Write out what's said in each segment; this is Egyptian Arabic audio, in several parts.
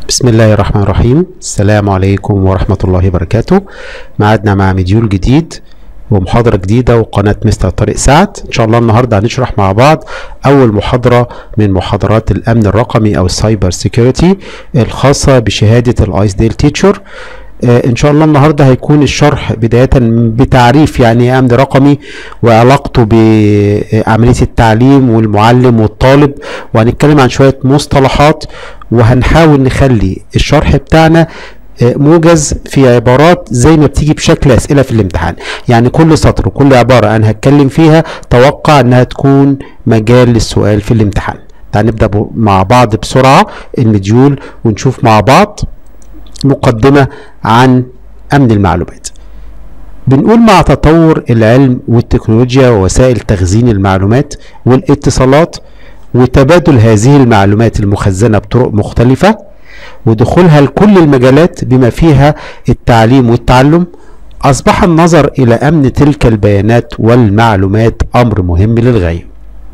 بسم الله الرحمن الرحيم السلام عليكم ورحمة الله وبركاته معادنا مع مديول جديد ومحاضرة جديدة وقناة مستر طارق سعد إن شاء الله النهاردة هنشرح مع بعض أول محاضرة من محاضرات الأمن الرقمي أو السايبر سيكيورتي الخاصة بشهادة الآيس ديل تيتشر ان شاء الله النهارده هيكون الشرح بدايه بتعريف يعني ايه امن رقمي وعلاقته بعمليه التعليم والمعلم والطالب وهنتكلم عن شويه مصطلحات وهنحاول نخلي الشرح بتاعنا موجز في عبارات زي ما بتيجي بشكل اسئله في الامتحان يعني كل سطر وكل عباره انا هتكلم فيها توقع انها تكون مجال للسؤال في الامتحان تعال نبدا مع بعض بسرعه المديول ونشوف مع بعض مقدمة عن أمن المعلومات بنقول مع تطور العلم والتكنولوجيا ووسائل تخزين المعلومات والاتصالات وتبادل هذه المعلومات المخزنة بطرق مختلفة ودخولها لكل المجالات بما فيها التعليم والتعلم أصبح النظر إلى أمن تلك البيانات والمعلومات أمر مهم للغاية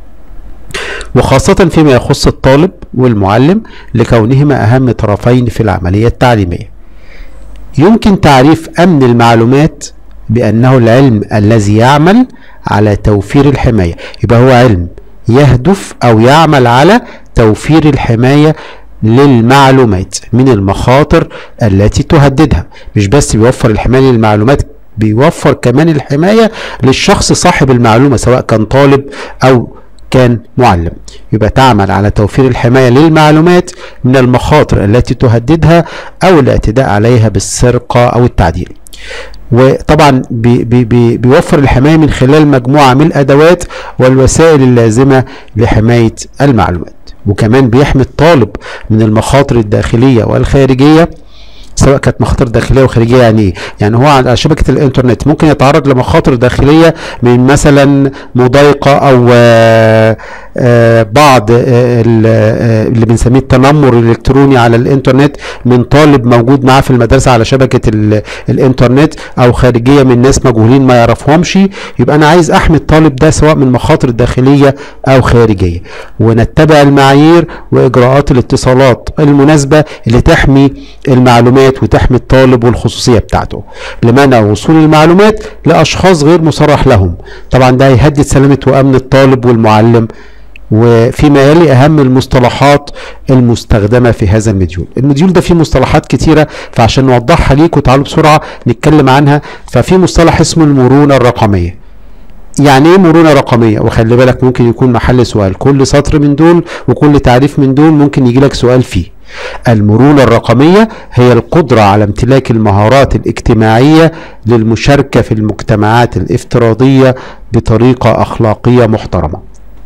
وخاصة فيما يخص الطالب والمعلم لكونهما أهم طرفين في العملية التعليمية يمكن تعريف أمن المعلومات بأنه العلم الذي يعمل على توفير الحماية يبقى هو علم يهدف أو يعمل على توفير الحماية للمعلومات من المخاطر التي تهددها مش بس بيوفر الحماية للمعلومات بيوفر كمان الحماية للشخص صاحب المعلومة سواء كان طالب أو كان معلم يبقى تعمل على توفير الحماية للمعلومات من المخاطر التي تهددها أو الاعتداء عليها بالسرقة أو التعديل وطبعا بي بي بيوفر الحماية من خلال مجموعة من الأدوات والوسائل اللازمة لحماية المعلومات وكمان بيحمي الطالب من المخاطر الداخلية والخارجية سواء كانت مخاطر داخليه وخارجيه يعني ايه؟ يعني هو على شبكه الانترنت ممكن يتعرض لمخاطر داخليه من مثلا مضايقه او آآ آآ بعض اللي بنسميه التنمر الالكتروني على الانترنت من طالب موجود معاه في المدرسه على شبكه الانترنت او خارجيه من ناس مجهولين ما يعرفهمش يبقى انا عايز احمي الطالب ده سواء من مخاطر داخليه او خارجيه ونتبع المعايير واجراءات الاتصالات المناسبه اللي تحمي المعلومات المعلومات وتحمي الطالب والخصوصيه بتاعته لمنع وصول المعلومات لاشخاص غير مصرح لهم طبعا ده هيهدد سلامه وامن الطالب والمعلم وفيما يلي اهم المصطلحات المستخدمه في هذا المديول المديول ده فيه مصطلحات كتيره فعشان نوضحها ليكم تعالوا بسرعه نتكلم عنها ففي مصطلح اسمه المرونه الرقميه يعني ايه مرونه رقميه وخلي بالك ممكن يكون محل سؤال كل سطر من دول وكل تعريف من دول ممكن يجي لك سؤال فيه المرونة الرقمية هي القدرة على امتلاك المهارات الاجتماعية للمشاركة في المجتمعات الافتراضية بطريقة أخلاقية محترمة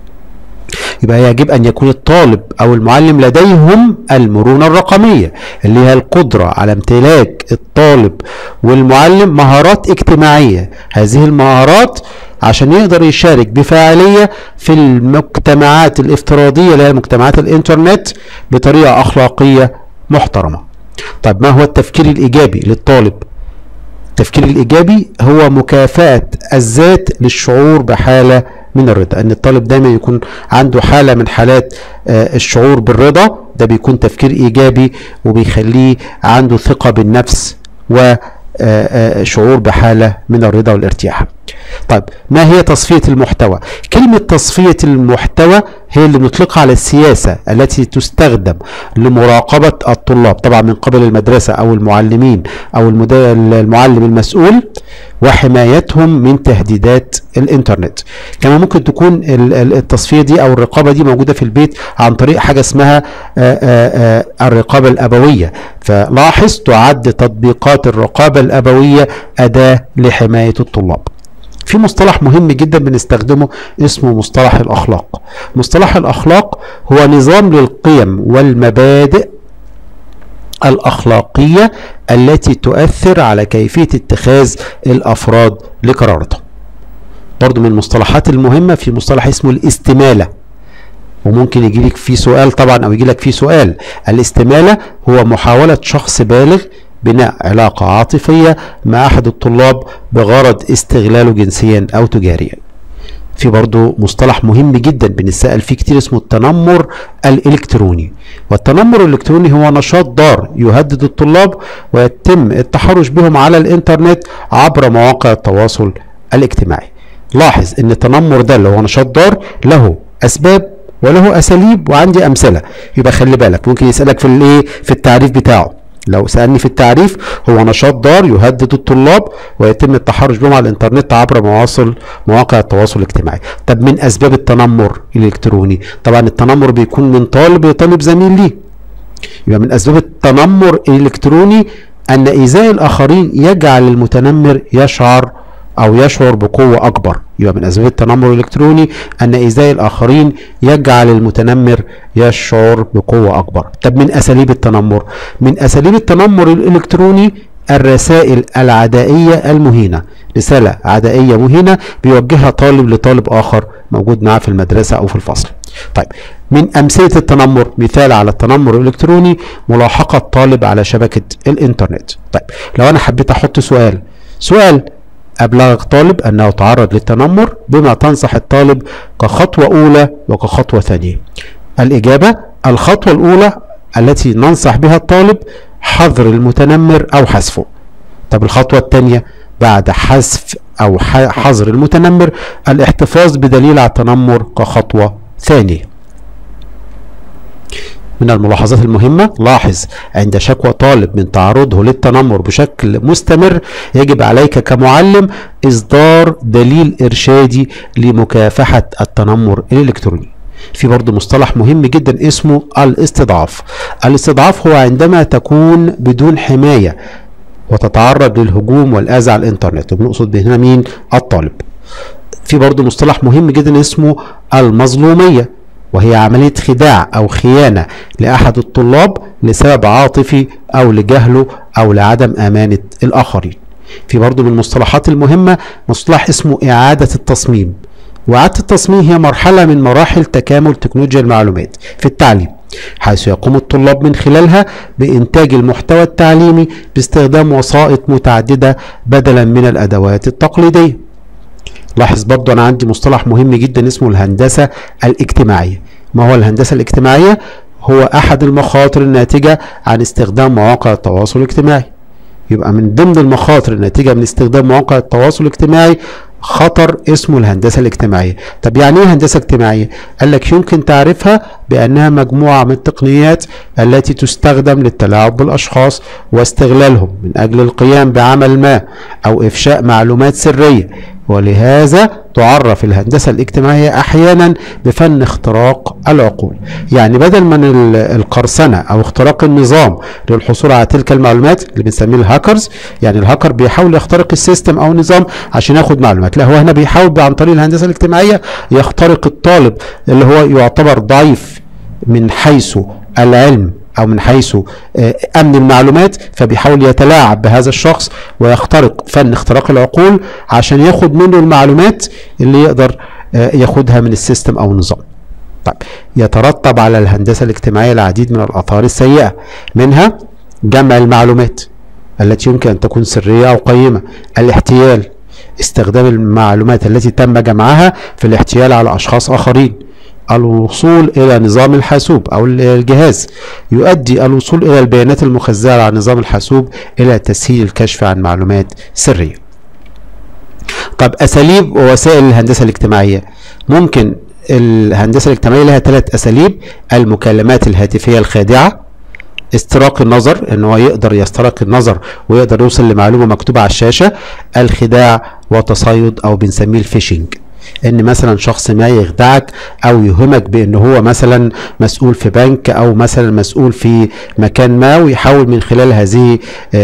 يبقى يجب أن يكون الطالب أو المعلم لديهم المرونة الرقمية اللي هي القدرة على امتلاك الطالب والمعلم مهارات اجتماعية هذه المهارات عشان يقدر يشارك بفاعلية في المجتمعات الافتراضية اللي هي مجتمعات الانترنت بطريقة أخلاقية محترمة طيب ما هو التفكير الإيجابي للطالب التفكير الإيجابي هو مكافأة الذات للشعور بحالة من الرضا ان الطالب دايما يكون عنده حالة من حالات الشعور بالرضا ده بيكون تفكير إيجابي وبيخليه عنده ثقة بالنفس و شعور بحالة من الرضا والارتياح طيب ما هي تصفية المحتوى كلمة تصفية المحتوى هي اللي بنطلقها على السياسة التي تستخدم لمراقبة الطلاب طبعا من قبل المدرسة أو المعلمين أو المعلم المسؤول وحمايتهم من تهديدات الانترنت كما ممكن تكون التصفية دي أو الرقابة دي موجودة في البيت عن طريق حاجة اسمها الرقابة الأبوية فلاحظ تعد تطبيقات الرقابة الأبوية أداة لحماية الطلاب في مصطلح مهم جدا بنستخدمه اسمه مصطلح الأخلاق مصطلح الأخلاق هو نظام للقيم والمبادئ الأخلاقية التي تؤثر على كيفية اتخاذ الأفراد لقراراتهم برضو من المصطلحات المهمة في مصطلح اسمه الاستمالة وممكن يجي لك فيه سؤال طبعا او يجي لك فيه سؤال الاستمالة هو محاولة شخص بالغ بناء علاقة عاطفية مع أحد الطلاب بغرض استغلاله جنسيا أو تجاريا في برضو مصطلح مهم جدا بنسأل فيه كتير اسمه التنمر الإلكتروني والتنمر الإلكتروني هو نشاط ضار يهدد الطلاب ويتم التحرش بهم على الإنترنت عبر مواقع التواصل الاجتماعي لاحظ ان التنمر ده اللي هو نشاط ضار له اسباب وله اساليب وعندي امثله يبقى خلي بالك ممكن يسالك في الايه في التعريف بتاعه لو سالني في التعريف هو نشاط ضار يهدد الطلاب ويتم التحرش بهم على الانترنت عبر مواصل مواقع التواصل الاجتماعي طب من اسباب التنمر الالكتروني طبعا التنمر بيكون من طالب لطالب زميل ليه يبقى من اسباب التنمر الالكتروني ان ايذاء الاخرين يجعل المتنمر يشعر او يشعر بقوه اكبر يبقى من اسباب التنمر الالكتروني ان ايذاء الاخرين يجعل المتنمر يشعر بقوه اكبر طب من اساليب التنمر من اساليب التنمر الالكتروني الرسائل العدائيه المهينه رساله عدائيه مهينه بيوجهها طالب لطالب اخر موجود معاه في المدرسه او في الفصل طيب من امثله التنمر مثال على التنمر الالكتروني ملاحقه طالب على شبكه الانترنت طيب لو انا حبيت احط سؤال سؤال أبلغ طالب أنه تعرض للتنمر بما تنصح الطالب كخطوة أولى وكخطوة ثانية الإجابة الخطوة الأولى التي ننصح بها الطالب حظر المتنمر أو حذفه طب الخطوة الثانية بعد حذف أو حظر المتنمر الاحتفاظ بدليل على التنمر كخطوة ثانية من الملاحظات المهمة لاحظ عند شكوى طالب من تعرضه للتنمر بشكل مستمر يجب عليك كمعلم إصدار دليل إرشادي لمكافحة التنمر الإلكتروني في برضه مصطلح مهم جدا اسمه الاستضعاف الاستضعاف هو عندما تكون بدون حماية وتتعرض للهجوم والأذى على الإنترنت وبنقصد هنا مين الطالب في برضه مصطلح مهم جدا اسمه المظلومية وهي عملية خداع أو خيانة لأحد الطلاب لسبب عاطفي أو لجهله أو لعدم أمانة الآخرين في برضه من المصطلحات المهمة مصطلح اسمه إعادة التصميم وإعادة التصميم هي مرحلة من مراحل تكامل تكنولوجيا المعلومات في التعليم حيث يقوم الطلاب من خلالها بإنتاج المحتوى التعليمي باستخدام وسائط متعددة بدلا من الأدوات التقليدية لاحظ برضو انا عندي مصطلح مهم جدا اسمه الهندسه الاجتماعيه ما هو الهندسه الاجتماعيه هو احد المخاطر الناتجه عن استخدام مواقع التواصل الاجتماعي يبقى من ضمن المخاطر الناتجه من استخدام مواقع التواصل الاجتماعي خطر اسمه الهندسة الاجتماعية طب يعني ايه هندسة اجتماعية قال لك يمكن تعرفها بأنها مجموعة من التقنيات التي تستخدم للتلاعب بالأشخاص واستغلالهم من أجل القيام بعمل ما أو إفشاء معلومات سرية ولهذا تعرف الهندسة الاجتماعية أحيانا بفن اختراق العقول يعني بدل من القرصنة أو اختراق النظام للحصول على تلك المعلومات اللي بنسميه الهاكرز يعني الهاكر بيحاول يخترق السيستم أو النظام عشان ياخد معلومات لا هو هنا بيحاول عن طريق الهندسة الاجتماعية يخترق الطالب اللي هو يعتبر ضعيف من حيث العلم او من حيث امن المعلومات فبيحاول يتلاعب بهذا الشخص ويخترق فن اختراق العقول عشان ياخد منه المعلومات اللي يقدر ياخدها من السيستم او النظام طيب يترتب على الهندسه الاجتماعيه العديد من الاثار السيئه منها جمع المعلومات التي يمكن ان تكون سريه او قيمه الاحتيال استخدام المعلومات التي تم جمعها في الاحتيال على اشخاص اخرين الوصول إلى نظام الحاسوب أو الجهاز يؤدي الوصول إلى البيانات المخزنة على نظام الحاسوب إلى تسهيل الكشف عن معلومات سرية طب أساليب ووسائل الهندسة الاجتماعية ممكن الهندسة الاجتماعية لها ثلاث أساليب المكالمات الهاتفية الخادعة استراق النظر ان هو يقدر يسترق النظر ويقدر يوصل لمعلومه مكتوبه على الشاشه الخداع وتصيد او بنسميه الفيشنج ان مثلا شخص ما يخدعك او يوهمك بان هو مثلا مسؤول في بنك او مثلا مسؤول في مكان ما ويحاول من خلال هذه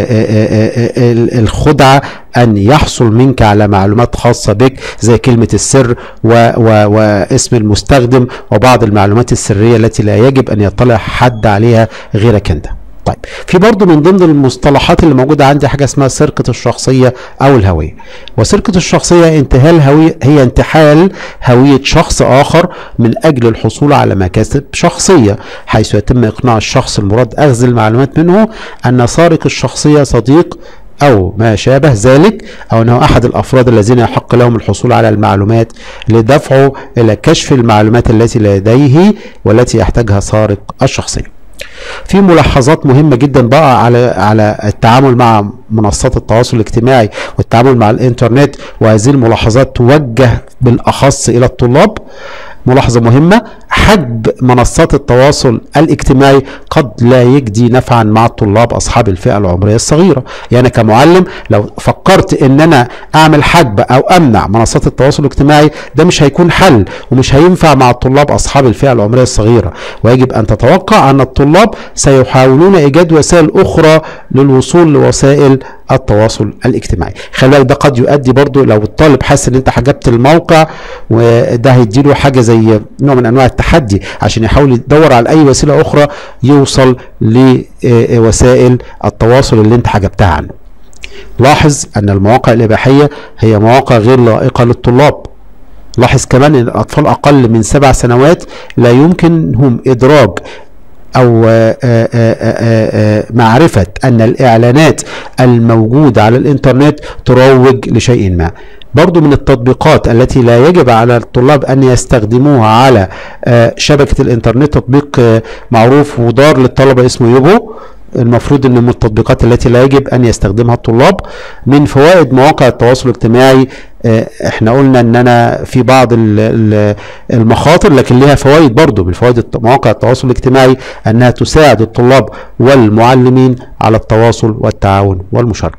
الخدعه ان يحصل منك على معلومات خاصه بك زي كلمه السر و و واسم المستخدم وبعض المعلومات السريه التي لا يجب ان يطلع حد عليها غيرك انت طيب في برضه من ضمن المصطلحات اللي موجوده عندي حاجه اسمها سرقه الشخصيه او الهويه وسرقه الشخصيه انتهال هويه هي انتحال هويه شخص اخر من اجل الحصول على مكاسب شخصيه حيث يتم اقناع الشخص المراد اخذ المعلومات منه ان سارق الشخصيه صديق أو ما شابه ذلك أو أنه أحد الأفراد الذين يحق لهم الحصول على المعلومات لدفعه إلى كشف المعلومات التي لديه والتي يحتاجها سارق الشخصية في ملاحظات مهمة جدا بقى على على التعامل مع منصات التواصل الاجتماعي والتعامل مع الانترنت وهذه الملاحظات توجه بالأخص إلى الطلاب ملاحظة مهمة حجب منصات التواصل الاجتماعي قد لا يجدي نفعا مع الطلاب أصحاب الفئة العمرية الصغيرة يعني كمعلم لو فكرت ان انا اعمل حجب او امنع منصات التواصل الاجتماعي ده مش هيكون حل ومش هينفع مع الطلاب اصحاب الفئة العمرية الصغيرة ويجب ان تتوقع ان الطلاب سيحاولون ايجاد وسائل اخرى للوصول لوسائل التواصل الاجتماعي خلي بالك ده قد يؤدي برضو لو الطالب حس ان انت حجبت الموقع وده هيديله حاجه زي نوع من انواع التحدي عشان يحاول يدور على اي وسيله اخرى يوصل لوسائل التواصل اللي انت حجبتها عنه لاحظ ان المواقع الاباحيه هي مواقع غير لائقه للطلاب لاحظ كمان ان الاطفال اقل من سبع سنوات لا يمكنهم ادراك او آآ آآ معرفة ان الاعلانات الموجودة على الانترنت تروج لشيء ما برضو من التطبيقات التي لا يجب على الطلاب ان يستخدموها على شبكة الانترنت تطبيق معروف وضار للطلبة اسمه يوبو المفروض ان من التطبيقات التي لا يجب ان يستخدمها الطلاب من فوائد مواقع التواصل الاجتماعي احنا قلنا ان انا في بعض المخاطر لكن لها فوائد برضو من فوائد مواقع التواصل الاجتماعي انها تساعد الطلاب والمعلمين على التواصل والتعاون والمشاركه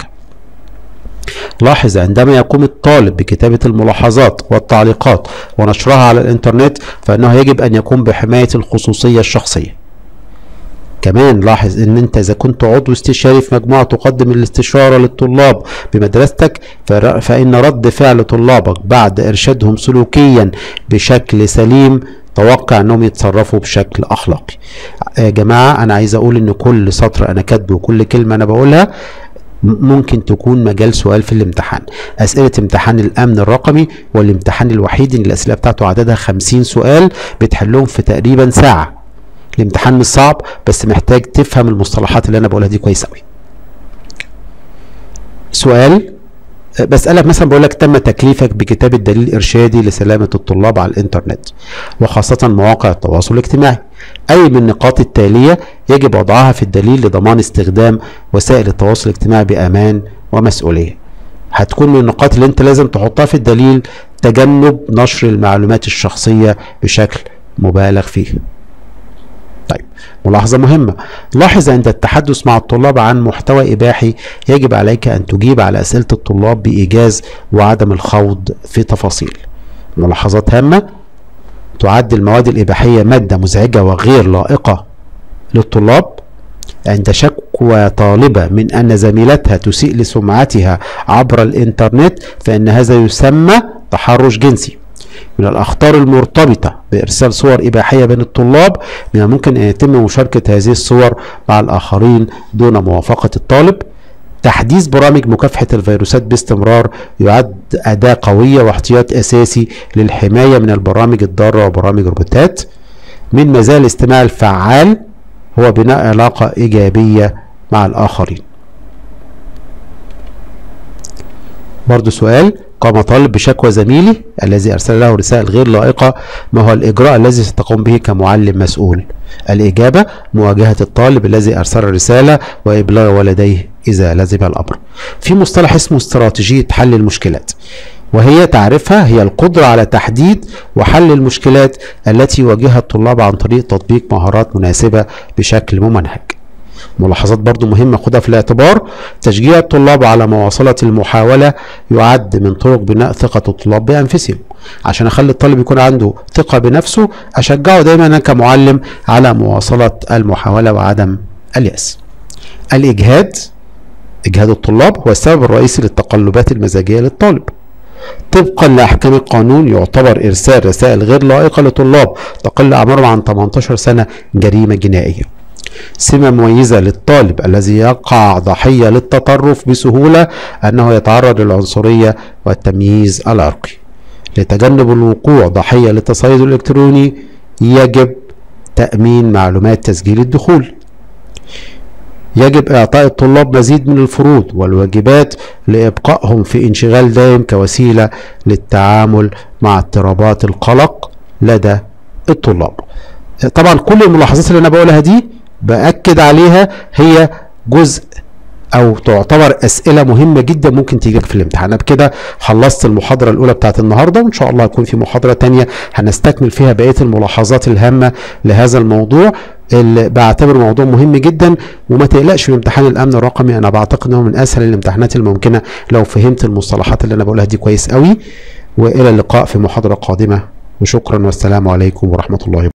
لاحظ عندما يقوم الطالب بكتابة الملاحظات والتعليقات ونشرها على الانترنت فانه يجب ان يقوم بحماية الخصوصية الشخصية كمان لاحظ ان انت اذا كنت عضو استشاري في مجموعه تقدم الاستشاره للطلاب بمدرستك فان رد فعل طلابك بعد ارشادهم سلوكيا بشكل سليم توقع انهم يتصرفوا بشكل اخلاقي يا جماعه انا عايز اقول ان كل سطر انا كاتبه وكل كلمه انا بقولها ممكن تكون مجال سؤال في الامتحان أسئلة امتحان الأمن الرقمي والامتحان الوحيد اللي الأسئلة بتاعته عددها 50 سؤال بتحلهم في تقريبا ساعة الامتحان مش صعب بس محتاج تفهم المصطلحات اللي انا بقولها دي كويس قوي سؤال بسألك مثلا بقول لك تم تكليفك بكتابة دليل إرشادي لسلامة الطلاب على الإنترنت وخاصة مواقع التواصل الاجتماعي أي من النقاط التالية يجب وضعها في الدليل لضمان استخدام وسائل التواصل الاجتماعي بأمان ومسؤولية هتكون من النقاط اللي انت لازم تحطها في الدليل تجنب نشر المعلومات الشخصية بشكل مبالغ فيه طيب ملاحظة مهمة لاحظ عند التحدث مع الطلاب عن محتوى إباحي يجب عليك أن تجيب على أسئلة الطلاب بإيجاز وعدم الخوض في تفاصيل ملاحظات هامة تعد المواد الإباحية مادة مزعجة وغير لائقة للطلاب عند شكوى طالبة من أن زميلتها تسيء لسمعتها عبر الإنترنت فإن هذا يسمى تحرش جنسي من الأخطار المرتبطة بإرسال صور إباحية بين الطلاب من الممكن أن يتم مشاركة هذه الصور مع الآخرين دون موافقة الطالب تحديث برامج مكافحة الفيروسات باستمرار يعد أداة قوية واحتياط أساسي للحماية من البرامج الضارة وبرامج الروبوتات من مزايا الاستماع الفعال هو بناء علاقة إيجابية مع الآخرين برضو سؤال قام طالب بشكوى زميلي الذي أرسل له رسائل غير لائقة ما هو الإجراء الذي ستقوم به كمعلم مسؤول الإجابة مواجهة الطالب الذي أرسل الرسالة وإبلاغ والديه إذا لزم الأمر في مصطلح اسمه استراتيجية حل المشكلات وهي تعرفها هي القدرة على تحديد وحل المشكلات التي يواجهها الطلاب عن طريق تطبيق مهارات مناسبة بشكل ممنهج ملاحظات برضو مهمة خدها في الاعتبار تشجيع الطلاب على مواصلة المحاولة يعد من طرق بناء ثقة الطلاب بأنفسهم عشان أخلي الطالب يكون عنده ثقة بنفسه أشجعه دايما أنا كمعلم على مواصلة المحاولة وعدم اليأس الإجهاد إجهاد الطلاب هو السبب الرئيسي للتقلبات المزاجية للطالب طبقا لاحكام القانون يعتبر ارسال رسائل غير لائقه لطلاب تقل اعمارهم عن 18 سنه جريمه جنائيه سمة مميزة للطالب الذي يقع ضحية للتطرف بسهولة أنه يتعرض للعنصرية والتمييز العرقي لتجنب الوقوع ضحية للتصيد الإلكتروني يجب تأمين معلومات تسجيل الدخول يجب إعطاء الطلاب مزيد من الفروض والواجبات لإبقائهم في انشغال دائم كوسيلة للتعامل مع اضطرابات القلق لدى الطلاب طبعا كل الملاحظات اللي أنا بقولها دي بأكد عليها هي جزء او تعتبر اسئله مهمه جدا ممكن تيجي في الامتحان انا بكده خلصت المحاضره الاولى بتاعت النهارده وان شاء الله هيكون في محاضره تانية هنستكمل فيها بقيه الملاحظات الهامه لهذا الموضوع اللي بعتبره موضوع مهم جدا وما تقلقش من امتحان الامن الرقمي انا بعتقد انه من اسهل الامتحانات الممكنه لو فهمت المصطلحات اللي انا بقولها دي كويس قوي والى اللقاء في محاضره قادمه وشكرا والسلام عليكم ورحمه الله وبركاته